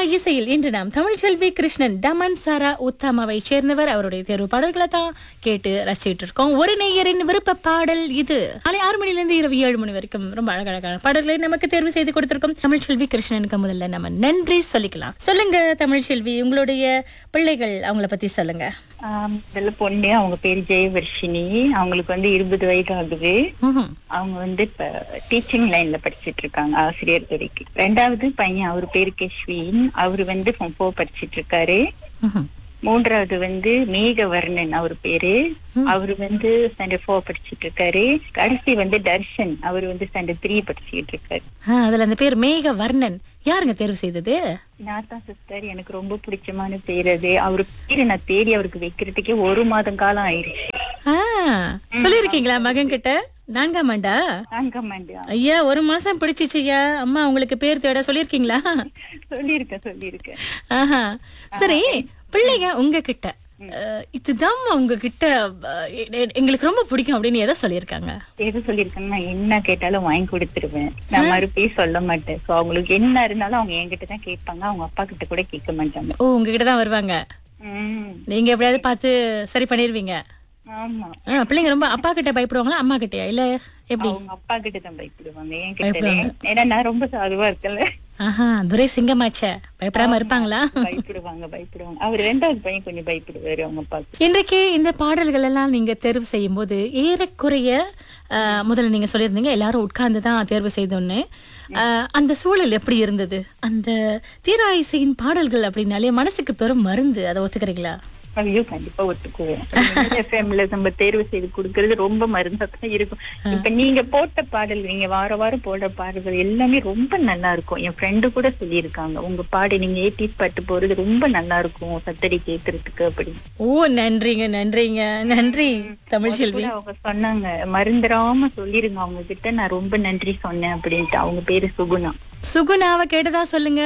இசையில் இன்று நாம் தமிழ் செல்வி கிருஷ்ணன் டமன் சாரா உத்தமாவை சேர்ந்தவர் அவருடைய தேர்வு பாடல்களை தான் கேட்டு ரசிச்சிட்டு இருக்கோம் ஒரு நேயரின் விருப்ப பாடல் இது காலை ஆறு மணில இருந்து இரவு ஏழு மணி வரைக்கும் ரொம்ப அழகழகான பாடல்களை நமக்கு தேர்வு செய்து கொடுத்திருக்கோம் தமிழ் செல்வி கிருஷ்ணனுக்கு முதல்ல நம்ம நன்றி சொல்லிக்கலாம் சொல்லுங்க தமிழ் செல்வி உங்களுடைய பிள்ளைகள் அவங்கள பத்தி சொல்லுங்க ஆம், முதல்ல பொண்ணு அவங்க பேரு ஜெயவர்ஷினி அவங்களுக்கு வந்து இருபது வயது ஆகுது ம்ஹும். அவங்க வந்து இப்ப டீச்சிங் லைன்ல படிச்சிட்டு இருக்காங்க ஆசிரியர் துறைக்கு ரெண்டாவது பையன் அவர் பேரு கேஷ்வின் அவரு வந்து ஃபார்ம் ஃபோர் படிச்சிட்டு இருக்காரு ம்ஹும். மூன்றாவது வந்து மேகவர்ணன் அவர் பேரு அவரு வந்து ஸ்டாண்டர்ட் ஃபோர் படிச்சிட்டு இருக்காரு கடைசி வந்து தர்ஷன் அவர் வந்து ஸ்டாண்டர்ட் த்ரீ படிச்சுட்டு இருக்காரு ஆ, அதுல அந்த பேர் மேக வர்ணன் யாருங்க தேர்வு செய்தது நான் தான் சிஸ்டர் எனக்கு ரொம்ப பிடிச்சமான பேர் அது அவரு பேரு நான் தேடி அவருக்கு வைக்கிறதுக்கே ஒரு மாதம் காலம் ஆயிருச்சு ஆ, சொல்லிருக்கீங்களா மகன் கிட்ட நான்காம் ஆண்டா நாங்கம்மாண்டியா ஐயா ஒரு மாசம் பிடிச்சிச்சுயா அம்மா உங்களுக்கு பேர் தேட சொல்லிருக்கீங்களா சொல்லியிருக்கேன் சொல்லியிருக்கேன் ஆஹா சரி பிள்ளைங்க உங்ககிட்ட அஹ், இதுதான் உங்ககிட்ட அஹ், எ- எங்களுக்கு ரொம்ப பிடிக்கும் அப்படின்னு எதை சொல்லியிருக்காங்க எது சொல்லியிருக்காங்கன்னா என்ன கேட்டாலும் வாங்கி கொடுத்துருவேன் நான் மறுபடியும் சொல்ல மாட்டேன் சோ அவங்களுக்கு என்ன இருந்தாலும் அவங்க என்கிட்ட தான் கேட்பாங்க அவங்க அப்பா கிட்ட கூட கேட்க மாட்டாங்க ஓ உங்ககிட்ட தான் வருவாங்க உம் நீங்க எப்படியாவது பார்த்து சரி பண்ணிருவீங்க ஆமா ஆ, பிள்ளைங்க ரொம்ப அப்பா கிட்ட பயப்படுவாங்களா அம்மா கிட்டயா இல்ல எப்படி அவங்க அப்பா கிட்ட தான் பயப்படுவாங்க என்கிட்ட ஏன்னா நான் ரொம்ப சாதுவா இருக்கல ஆஹா துரை சிங்கமாச்சே பயப்படாம இருப்பாங்களா பயப்படுவாங்க பயப்படுவாங்க அவர் ரெண்டாவது பையன் கொஞ்சம் பயப்படுவாரு அவங்க அப்பாவுக்கு இன்றைக்கு இந்த பாடல்கள் எல்லாம் நீங்க தேர்வு செய்யும் போது ஏறக்குறைய அஹ், முதல்ல நீங்க சொல்லியிருந்தீங்க எல்லாரும் உட்கார்ந்து தான் தேர்வு செய்தோன்னு அஹ், அந்த சூழல் எப்படி இருந்தது அந்த தீரா இசையின் பாடல்கள் அப்படின்னாலே மனசுக்கு பெரும் மருந்து அதை ஒத்துக்கிறீங்களா ஐயோ கண்டிப்பா ஒத்துக்குவேன் எஃப்எம்ல நம்ம தேர்வு செய்து கொடுக்கறது ரொம்ப மருந்தா தான் இருக்கும் இப்ப நீங்க போட்ட பாடல் நீங்க வார வாரம் போடுற பாடல்கள் எல்லாமே ரொம்ப நல்லா இருக்கும் என் ஃப்ரெண்டு கூட சொல்லியிருக்காங்க உங்க பாடு நீங்க ஏடிஸ் பாட்டு போறது ரொம்ப நல்லா இருக்கும் சத்தடி கேட்கறதுக்கு அப்படி ஓ நன்றிங்க நன்றிங்க நன்றி தமிழ் செல்வி கூட அவங்க சொன்னாங்க மறந்துடாம சொல்லிருங்க அவங்க கிட்ட நான் ரொம்ப நன்றி சொன்னேன் அப்படின்ட்டு அவங்க பேரு சுகுணா சுகுணாவை கேட்டதா சொல்லுங்க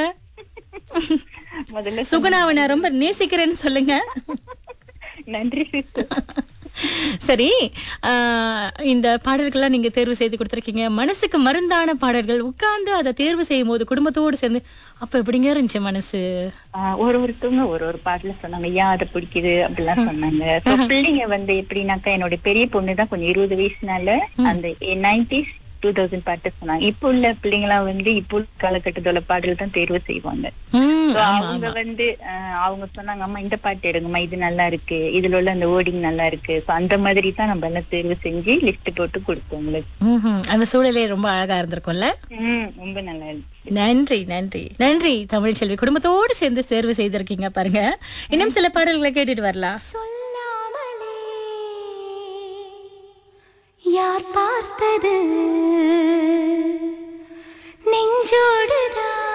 முதல்ல சுகுணாவை நான் ரொம்ப நேசிக்கிறேன்னு சொல்லுங்க நன்றி சிஸ்டர் சரி ஆஹ், இந்த பாடல்கள்லாம் நீங்க தேர்வு செய்து கொடுத்துருக்கீங்க மனசுக்கு மருந்தான பாடல்கள் உட்கார்ந்து அதை தேர்வு செய்யும் போது குடும்பத்தோடு சேர்ந்து அப்ப எப்படிங்க இருந்துச்சு மனசு ஆஹ் ஒரு ஒருத்தவங்க ஒரு ஒரு பாட்டுல சொன்னாங்க ஏன் அதை பிடிக்குது அப்படிலாம் சொன்னாங்க So, பிள்ளைங்க வந்து எப்படின்னாக்கா என்னோட பெரிய பொண்ணு தான் கொஞ்சம் இருபது வயசுனால அந்த நைன்டிஸ் டூ தௌசண்ட் பாட்டு சொன்னாங்க இப்போ உள்ள பிள்ளைங்களாம் வந்து இப்போ உள்ள காலகட்டத்தோட பாடல் தான் தேர்வு செய்வாங்க ம், So, ஆமா, அவங்க ஆமா. வந்து ஆஹ் அவங்க சொன்னாங்க அம்மா இந்த பாட்டு எடுங்கம்மா இது நல்லா இருக்கு இதுல உள்ள அந்த ஓடிங் நல்லா இருக்கு So, அந்த மாதிரி தான் நம்ம எல்லாம் தேர்வு செஞ்சு லிஸ்ட் போட்டு கொடுத்தோம் உங்களுக்கு ம்ஹும். அந்த சூழலே ரொம்ப அழகா இருந்திருக்கும்ல ம், ரொம்ப நல்லா இருந்துச்சு நன்றி நன்றி நன்றி தமிழ் செல்வி குடும்பத்தோடு சேர்ந்து தேர்வு செய்திருக்கீங்க பாருங்க இன்னும் சில பாடல்களை கேட்டுட்டு வரலாம் சொல்லாமலே யார் பார்த்தது